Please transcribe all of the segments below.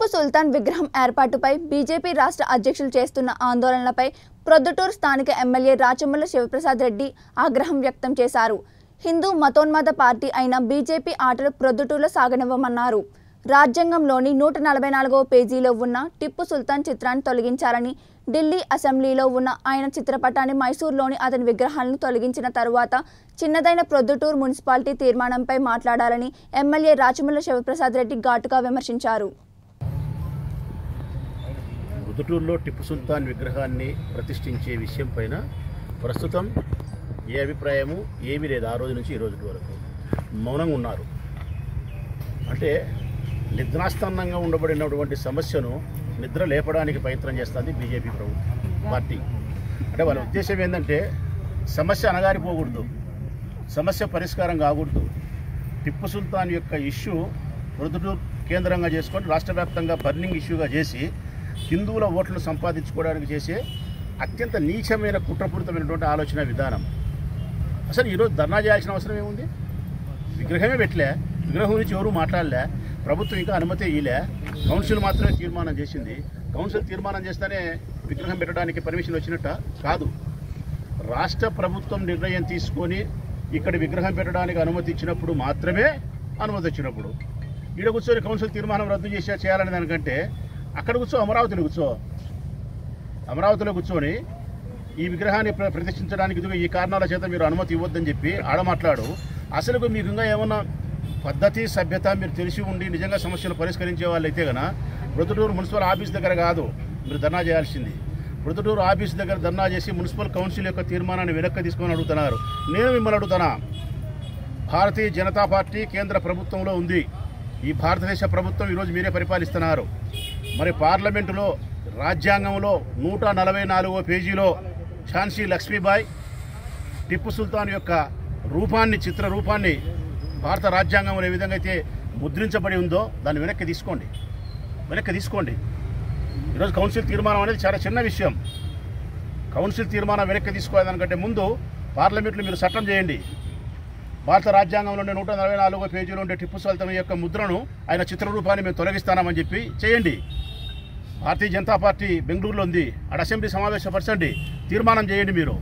టిప్పు సుల్తాన్ విగ్రహం ఏర్పాటుపై బీజేపీ రాష్ట్ర అధ్యక్షులు చేస్తున్న ఆందోళనలపై ప్రొద్దుటూరు స్థానిక ఎమ్మెల్యే రాచమల్ల శివప్రసాద్ రెడ్డి ఆగ్రహం వ్యక్తం చేశారు హిందూ మతోన్మాద పార్టీ అయిన బీజేపీ ఆటలు ప్రొద్దుటూరులో సాగనివ్వమన్నారు రాజ్యాంగంలోని నూట నలభై నాలుగవ పేజీలో ఉన్న టిప్పు సుల్తాన్ చిత్రాన్ని తొలగించాలని ఢిల్లీ అసెంబ్లీలో ఉన్న ఆయన చిత్రపటాన్ని మైసూరులోని అతని విగ్రహాలను తొలగించిన తరువాత చిన్నదైన ప్రొద్దుటూరు మున్సిపాలిటీ తీర్మానంపై మాట్లాడాలని ఎమ్మెల్యే రాచమల్ల శివప్రసాద్ రెడ్డి ఘాటుగా విమర్శించారు మృదుటూరులో టిప్పు సుల్తాన్ విగ్రహాన్ని ప్రతిష్ఠించే విషయం పైన ప్రస్తుతం ఏ అభిప్రాయము ఏమీ లేదు ఆ రోజు నుంచి ఈ రోజు వరకు మౌనంగా ఉన్నారు అంటే నిద్రాస్థానంగా ఉండబడినటువంటి సమస్యను నిద్ర లేపడానికి ప్రయత్నం చేస్తుంది బీజేపీ ప్రభుత్వం పార్టీ అంటే వాళ్ళ ఉద్దేశం ఏంటంటే సమస్య అనగారిపోకూడదు సమస్య పరిష్కారం కాకూడదు టిప్పు సుల్తాన్ యొక్క ఇష్యూ మృదుటూరు కేంద్రంగా చేసుకొని రాష్ట్ర వ్యాప్తంగా బర్నింగ్ ఇష్యూగా చేసి హిందువుల ఓట్లు సంపాదించుకోవడానికి చేసే అత్యంత నీచమైన కుట్రపూరితమైనటువంటి ఆలోచన విధానం అసలు ఈరోజు ధర్నా చేయాల్సిన అవసరం ఏముంది విగ్రహమే పెట్టలే విగ్రహం గురించి ఎవరు మాట్లాడలే ప్రభుత్వం ఇంకా అనుమతి ఇయ్యలే కౌన్సిల్ మాత్రమే తీర్మానం చేసింది కౌన్సిల్ తీర్మానం చేస్తేనే విగ్రహం పెట్టడానికి పర్మిషన్ వచ్చినట్ట కాదు రాష్ట్ర ప్రభుత్వం నిర్ణయం తీసుకొని ఇక్కడ విగ్రహం పెట్టడానికి అనుమతి ఇచ్చినప్పుడు మాత్రమే అనుమతి వచ్చినప్పుడు ఈడ కూర్చొని కౌన్సిల్ తీర్మానం రద్దు చేసే చేయాలని దానికంటే అక్కడ కూర్చో అమరావతిలో కూర్చో అమరావతిలో కూర్చొని ఈ విగ్రహాన్ని ప్ర- ప్రతిష్ఠించడానికి ఇదిగో ఈ కారణాల చేత మీరు అనుమతి ఇవ్వద్దని చెప్పి ఆడ మాట్లాడు అసలు మీకు ఇంకా ఏమన్నా పద్ధతి సభ్యత మీరు తెలిసి ఉండి నిజంగా సమస్యలు పరిష్కరించే వాళ్ళైతే గన ప్రొద్దుటూరు మున్సిపల్ ఆఫీస్ దగ్గర కాదు మీరు ధర్నా చేయాల్సింది ప్రొద్దుటూరు ఆఫీస్ దగ్గర ధర్నా చేసి మున్సిపల్ కౌన్సిల్ యొక్క తీర్మానాన్ని వెనక్కి తీసుకొని అడుగుతున్నారు నేను మిమ్మల్ని అడుగుతానా భారతీయ జనతా పార్టీ కేంద్ర ప్రభుత్వంలో ఉంది ఈ భారతదేశ ప్రభుత్వం ఈరోజు మీరే పరిపాలిస్తున్నారు మరి పార్లమెంటులో రాజ్యాంగంలో నూట నలభై నాలుగో పేజీలో ఝాన్సీ లక్ష్మీబాయి టిప్పు సుల్తాన్ యొక్క రూపాన్ని చిత్ర రూపాన్ని భారత రాజ్యాంగంలో ఏ విధంగా అయితే ముద్రించబడి ఉందో దాన్ని వెనక్కి తీసుకోండి వెనక్కి తీసుకోండి ఈరోజు కౌన్సిల్ తీర్మానం అనేది చాలా చిన్న విషయం కౌన్సిల్ తీర్మానం వెనక్కి తీసుకోవడానికంటే ముందు పార్లమెంట్లో మీరు చట్టం చేయండి భారత రాజ్యాంగంలో ఉండే నూట నలభై నాలుగో పేజీలో ఉండే టిప్పు సుల్తాన్ యొక్క ముద్రను ఆయన చిత్రరూపాన్ని మేము తొలగిస్తామని చెప్పి చేయండి భారతీయ జనతా పార్టీ బెంగళూరులో ఉంది ఆడ అసెంబ్లీ సమావేశపరచండి తీర్మానం చేయండి మీరు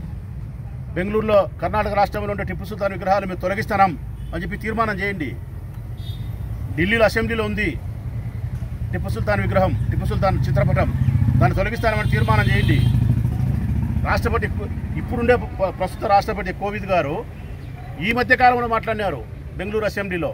బెంగళూరులో కర్ణాటక రాష్ట్రంలో ఉండే టిప్పు సుల్తాన్ విగ్రహాలు మేము తొలగిస్తున్నాం అని చెప్పి తీర్మానం చేయండి ఢిల్లీలో అసెంబ్లీలో ఉంది టిప్పు సుల్తాన్ విగ్రహం టిప్పు సుల్తాన్ చిత్రపటం దాన్ని తొలగిస్తానని తీర్మానం చేయండి రాష్ట్రపతి ఇప్పుడుండే ప- ప్రస్తుత రాష్ట్రపతి కోవిద్ గారు ఈ మధ్య కాలంలో మాట్లాడినారు బెంగళూరు అసెంబ్లీలో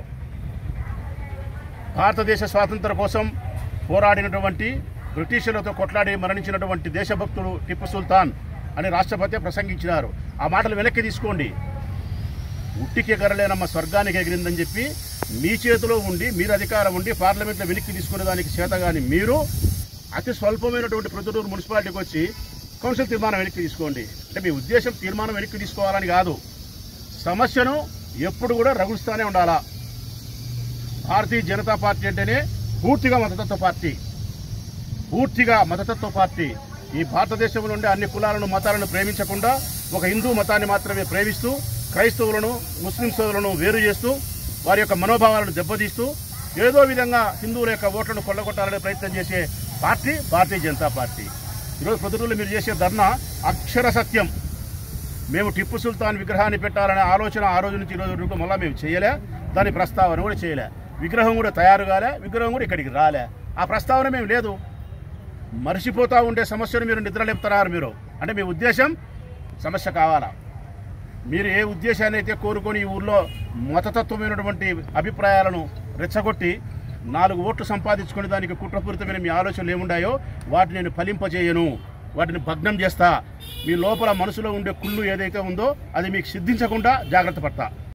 భారతదేశ స్వాతంత్రం కోసం పోరాడినటువంటి బ్రిటిషర్లతో కొట్లాడి మరణించినటువంటి దేశభక్తుడు టిప్పు సుల్తాన్ అని రాష్ట్రపతి ప్రసంగించినారు ఆ మాటలు వెనక్కి తీసుకోండి ఉట్టికి ఎగరలేనమ్మ స్వర్గానికి ఎగిరిందని చెప్పి మీ చేతిలో ఉండి మీరు అధికారం ఉండి పార్లమెంట్లో వెనక్కి తీసుకునే దానికి చేతగాని మీరు అతి స్వల్పమైనటువంటి ప్రొద్దుటూరు మున్సిపాలిటీకి వచ్చి కౌన్సిల్ తీర్మానం వెనక్కి తీసుకోండి అంటే మీ ఉద్దేశం తీర్మానం వెనక్కి తీసుకోవాలని కాదు సమస్యను ఎప్పుడు కూడా రగులుస్తూనే ఉండాలా భారతీయ జనతా పార్టీ అంటేనే పూర్తిగా మతతత్వ పార్టీ పూర్తిగా మతతత్వ పార్టీ ఈ భారతదేశంలో ఉండే అన్ని కులాలను మతాలను ప్రేమించకుండా ఒక హిందూ మతాన్ని మాత్రమే ప్రేమిస్తూ క్రైస్తవులను ముస్లిం సోదరులను వేరు చేస్తూ వారి యొక్క మనోభావాలను దెబ్బతీస్తూ ఏదో విధంగా హిందువుల యొక్క ఓట్లను కొల్లగొట్టాలనే ప్రయత్నం చేసే పార్టీ భారతీయ జనతా పార్టీ ఈరోజు ప్రొద్దుటూరులో మీరు చేసే ధర్నా అక్షర సత్యం మేము టిప్పు సుల్తాన్ విగ్రహాన్ని పెట్టాలనే ఆలోచన ఆ రోజు నుంచి ఈ రోజు వరకు మళ్ళీ మేము చేయలే దాని ప్రస్తావన కూడా చేయలే విగ్రహం కూడా తయారు కాలే విగ్రహం కూడా ఇక్కడికి రాలే ఆ ప్రస్తావన మేము లేదు మర్చిపోతూ ఉండే సమస్యను మీరు నిద్రలేపుతున్నారు మీరు అంటే మీ ఉద్దేశం సమస్య కావాలా మీరు ఏ ఉద్దేశాన్ని అయితే కోరుకొని ఈ ఊర్లో మతతత్వమైనటువంటి అభిప్రాయాలను రెచ్చగొట్టి నాలుగు ఓట్లు సంపాదించుకునే దానికి కుట్రపూరితమైన మీ ఆలోచనలు ఏముండాయో వాటిని నేను ఫలింపజేయను వాటిని భగ్నం చేస్తా మీ లోపల మనసులో ఉండే కుళ్ళు ఏదైతే ఉందో అది మీకు సిద్ధించకుండా జాగ్రత్త పడతా